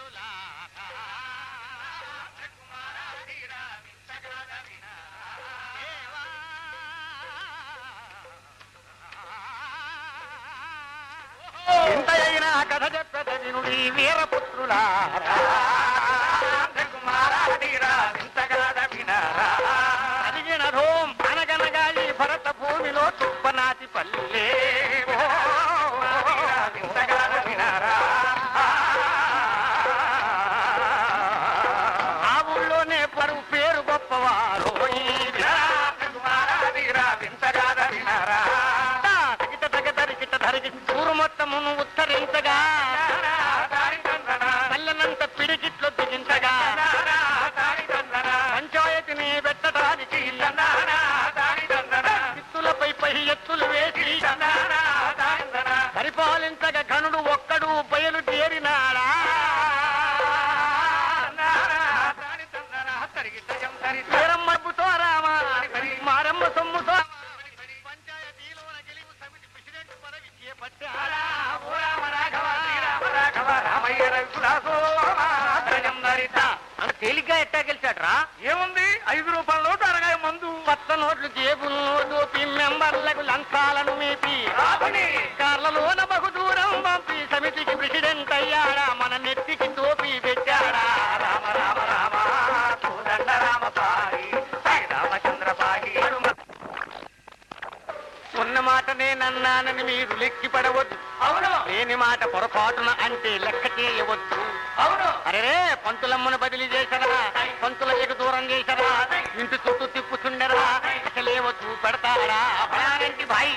పుత్రులారా దేవా. ఇంత అయినా కథ చెప్పద వినుడి వీరపుత్రులారా అడిగిన ధూమ్ అనగనగా ఈ భరత భూమిలో తుప్పనాటి పల్లె ఆ ఊళ్ళోనే పరువు పేరు గొప్పవారు ఈ తగిట తగ తరిగిట ధరిగి ఊరు మొత్తమును ఉత్తరించగా పల్లెనంత పిడికిట్లో దిగించగా పంచాయతీని పెట్టడానికి ఎత్తులపై పై ఎత్తులు వేసి పరిపాలించగా గనుడు ఒక్కడు బయలు చేరినాడా వీరమ్మతో రామ మారమ్మ సొమ్ముతో పంచాయతీలోన గెలుపు సమితి ప్రెసిడెంట్ పదవి చేపట్టాడా ఓ రామ రాఘవ అంత తేలిగ్గా ఎట్టా గెలిచాడ్రా ఏముంది ఐదు రూపాయల నోటు అరగాయ మందు కొత్త నోట్లు జేబులు దోపి మెంబర్లకు లంచాలను మేపి కార్లలోన బహు దూరం పంపి సమితికి ప్రెసిడెంట్ అయ్యాడా మన నెత్తికి టోపీ పెట్టాడా రామ రామ రామ కోదండ రామ పారి రామచంద్ర పారి ఉన్న మాట నేనన్నానని మీరు లెక్కి పడవద్దు అవును లేని మాట పొరపాటున అంటే లెక్క చేయవద్దు అవును అరే పంతులమ్మను బదిలీ చేశారా పంతుల ఎగు దూరం చేశారా ఇంటి చుట్టూ తిప్పుతుండరా అసలేవో చూపెడతారా ఫలానంటి భాయ్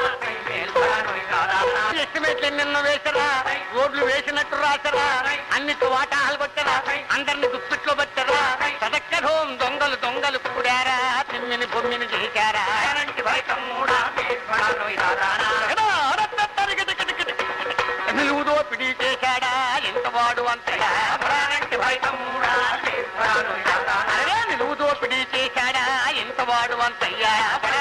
ఎస్టిమేట్లు ఎన్నెన్నో వేశారా రోడ్లు వేసినట్టు రాశారా అన్ని వాటాలు కొట్టారా అందరిని దుప్పిట్లో పట్టారా సదక్కధోం దొంగలు దొంగలు కూడారా తిమ్మిని బొమ్మిని చేశారా నిలువుదో పిడి చేశాడా ఎంత వాడు అంతగా అరే నిలువుదో పిడి చేశాడా ఎంత వాడు అంతయ్యా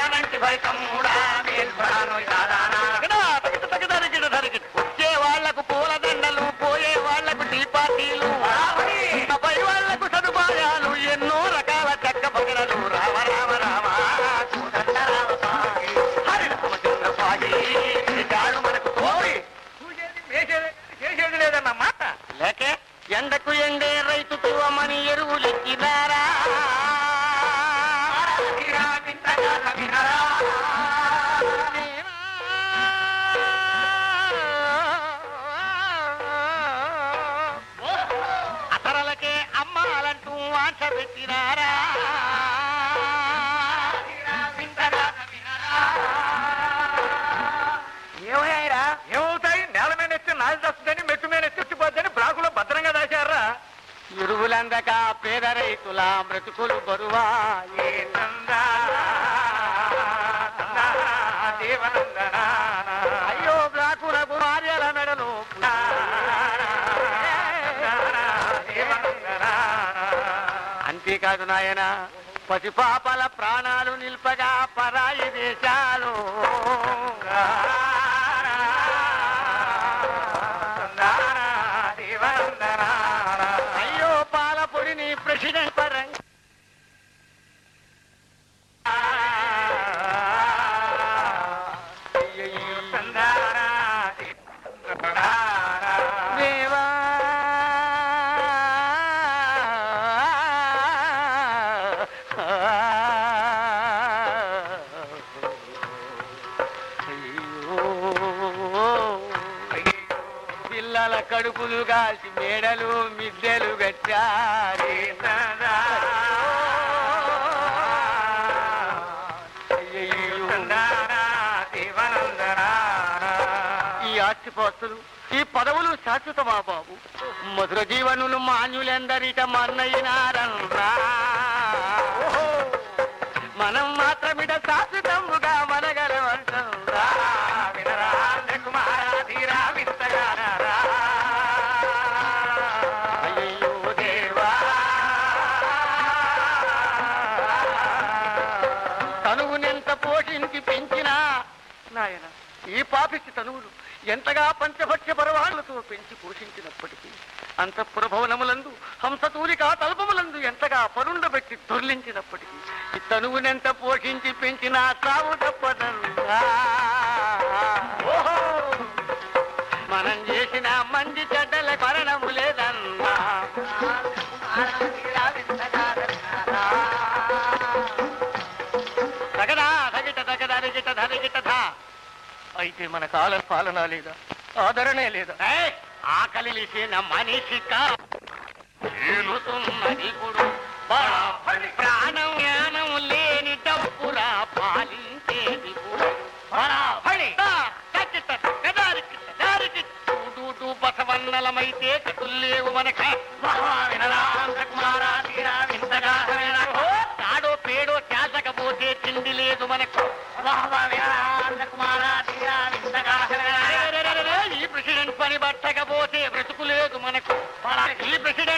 వచ్చే వాళ్లకు పూల దండలు పోయే వాళ్లకు టీ పార్టీలు పై వాళ్లకు సదుపాయాలు ఎన్నో రకాల చక్క పగడలు రామ రామ రామ కోదండ రామ సాగి, హరి రామచంద్ర సాగి, చాలు మనకు తోడి చేసేది లేదన్న మాట లేకే ఎండకు ఎండే రైతు పివ్వమని ఎరువులెక్కినారా అతరలకే అమ్మాలంటూ ఆశ పెట్టినారా ఏమయ్యారా ఏమవుతాయి నేల మీద ఎత్తి నాది వస్తుందని మెట్టు మీద ఎత్తి వచ్చిపోద్దని బ్లాకులో భద్రంగా దాచారా ఎరువులందక పేద రైతుల బ్రతుకులు బరువా ఏ నందా, నందా, దేవనందనా. అయ్యో బ్లాకులకు భార్యల మెడలు దేవనందనా. అంతేకాదు నాయన పసిపాపల ప్రాణాలు నిల్పగా పరాయి దేశాలు అయ్యో పాల పొడిని ప్రెసిడెంట్ పరంగా దేవా పిల్లల కడుపులు కాల్చి మేడలు మిద్దెలు కట్టారే ఈ ఆస్తిపాస్తులు ఈ పదవులు శాశ్వతమా బాబు మధుర జీవనులు మాన్యులెందరిట మన్నయినారన్రా మనం మాత్రమిట శాశ్వతముగా మనగలవంటరా అయ్యో దేవా తనువునెంత పోషించి పెంచినా నాయన ఈ పాపిష్టి తనువులు ఎంతగా పంచభక్ష్య పరవాళ్లతో పెంచి పోషించినప్పటికీ అంతఃపుర భవనములందు హంసతూలిక తల్పములందు ఎంతగా పరుండబెట్టి దొర్లించినప్పటికీ ఈ తనువునెంత పోషించి పెంచిన తావు తప్పదన్నా ఓహో మనం చేసిన మంచి చెడ్డల మరణము లేదన్నా తగదా తగిట తగదా రిగిట ధరిగిట ధా అయితే మన కాల పాలన లేదా ఆదరణే లేదా ఆకలి లేచిన మనిషిక ఏలుతున్నది గుడు బడాబడి. ప్రాణం జ్ఞానం లేని డబ్బురా పాలించేది గుడు. బడాబడి. దా, తగిట తగదా రిగిట ధరిగిట. టూ బసవన్నలమైతే కతుల్లేవు మనక తాడో పేడో చేసకపోతే తిండి లేదు మనకు ఈ ప్రెసిడెంట్ పని పట్టకపోతే బ్రతుకు లేదు మనకు ఈ ప్రెసిడెంట్